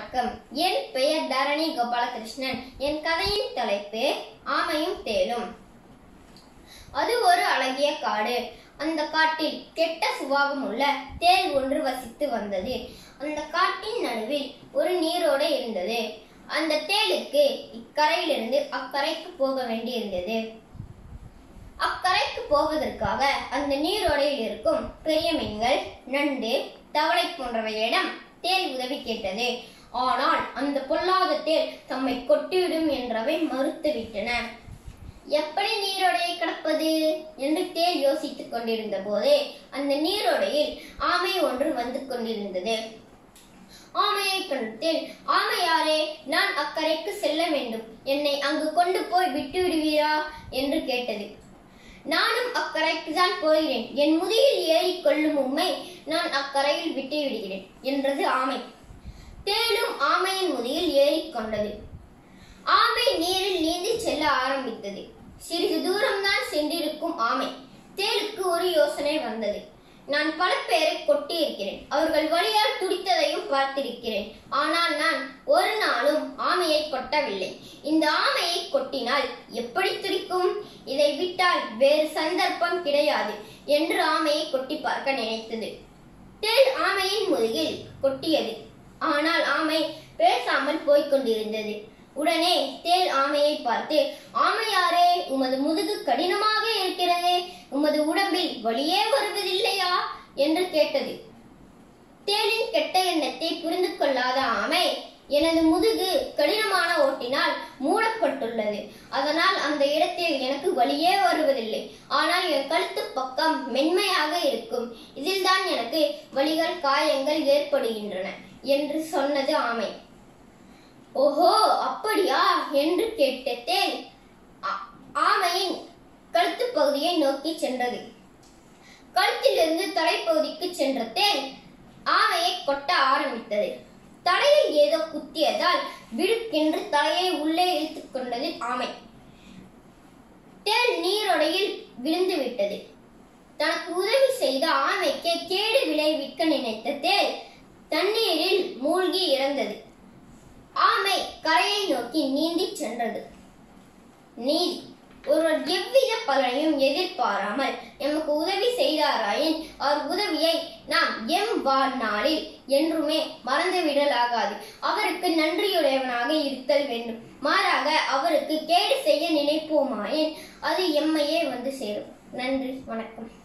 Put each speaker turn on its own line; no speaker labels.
வணக்கம் என் பெயர் தரணி கோபாலகிருஷ்ணன் என் கதையின் தலைப்பு ஆமையும் தேலும் அது ஒரு அழகிய காடு அந்த காட்டில் கெட்ட சுபாவம் உள்ள தேள் ஒன்று வசித்து வந்தது அந்த காட்டின் நடுவில் ஒரு நீரோடை இருந்தது அந்த தேளுக்கு இக்கரையிலிருந்து அக்கரைக்கு போக வேண்டியிருந்தது அக்கரைக்கு போவதற்காக அந்த நீரோடையில் இருக்கும் பெரிய மீன்கள் நண்டு தவளை போன்றவையிடம் தேள் உதவி கேட்டது ஆனால் அந்த பொல்லாத தேள் தம்மை கொட்டிவிடும் என்றவை மறுத்துவிட்டன எப்படி நீரோடையை கடப்பது என்று தேள் யோசித்துக் கொண்டிருந்த போது அந்த நீரோடையில் ஆமை ஒன்று வந்து கொண்டிருந்தது ஆமையை கண்ட தேள் ஆமையாரே நான் அக்கரைக்கு செல்ல வேண்டும் என்னை அங்கு கொண்டு போய் விட்டு விடுவீரா என்று கேட்டது நானும் அக்கரைக்கு தான் போகிறேன் என் முதுகில் ஏறி கொள்ளும் உம்மை நான் அக்கரையில் விட்டு விடுகிறேன் என்றது ஆமை தேளும் ஆமையின் முதுகில் ஏறிக்கொண்டது ஆமை நீரில் நீந்தி செல்ல ஆரம்பித்தது சிறிது தூரம்தான் சென்றிருக்கும் ஆமை தேளுக்கு ஒரு யோசனை வந்தது நான் பல பேரை கொட்டியிருக்கிறேன் அவர்கள் வழியால் துடித்ததையும் பார்த்திருக்கிறேன் ஆனால் நான் ஒரு நாளும் ஆமையை கொட்டவில்லை இந்த ஆமையை கொட்டினால் எப்படி துடிக்கும் இதை விட்டால் வேறு சந்தர்ப்பம் கிடையாது என்று ஆமையை கொட்டி பார்க்க நினைத்தது தேள் ஆமையின் முதுகில் கொட்டியது ஆனால் ஆமை பேசாமல் போய்க் கொண்டிருந்தது உடனே தேள் ஆமையை பார்த்து ஆமையாரே உமது முதுகு கடினமாக இருக்கிறதே உமது உடம்பில் வலியே வருவதில்லையா என்று கேட்டது தேளின் கெட்ட எண்ணத்தை புரிந்து கொள்ளாத ஆமை எனது முதுகு கடினமான ஓட்டினால் மூடப்பட்டுள்ளது அதனால் அந்த இடத்தில் எனக்கு வலியே வருவதில்லை ஆனால் என் கழுத்து பக்கம் மென்மையாக இருக்கும் இதில்தான் எனக்கு வலிகள் காயங்கள் ஏற்படுகின்றன என்று சொன்னது ஆமை ஓஹோ அப்படியா என்று கேட்ட தேள் ஆ- ஆமையின் கழுத்து பகுதியை நோக்கி சென்றது கழுத்திலிருந்து தலைப்பகுதிக்கு சென்ற தேள் ஆமையை கொட்ட ஆரம்பித்தது தலையில் ஏதோ குத்தியதால் விடுக்கென்று தலையை உள்ளே இழுத்துக் கொண்டது ஆமை தேள் நீரோடையில் விழுந்து விட்டது தனக்கு உதவி செய்த ஆமைக்கு கேடு விளைவிக்க நினைத்த தேள் தண்ணீரில் மூழ்கி இறந்தது ஆமை கரையை நோக்கி நீந்தி சென்றது நீதி ஒருவர் எவ்வித பலனையும் எதிர்பாராமல் எமக்கு உதவி செய்தாராயின் அவர் உதவியை நாம் எம் வாழ்நாளில் என்றுமே மறந்துவிடலாகாது அவருக்கு நன்றியுடையவனாக இருத்தல் வேண்டும் மாறாக அவருக்கு கேடு செய்ய நினைப்போமாயின் அது எம்மையே வந்து சேரும் நன்றி வணக்கம்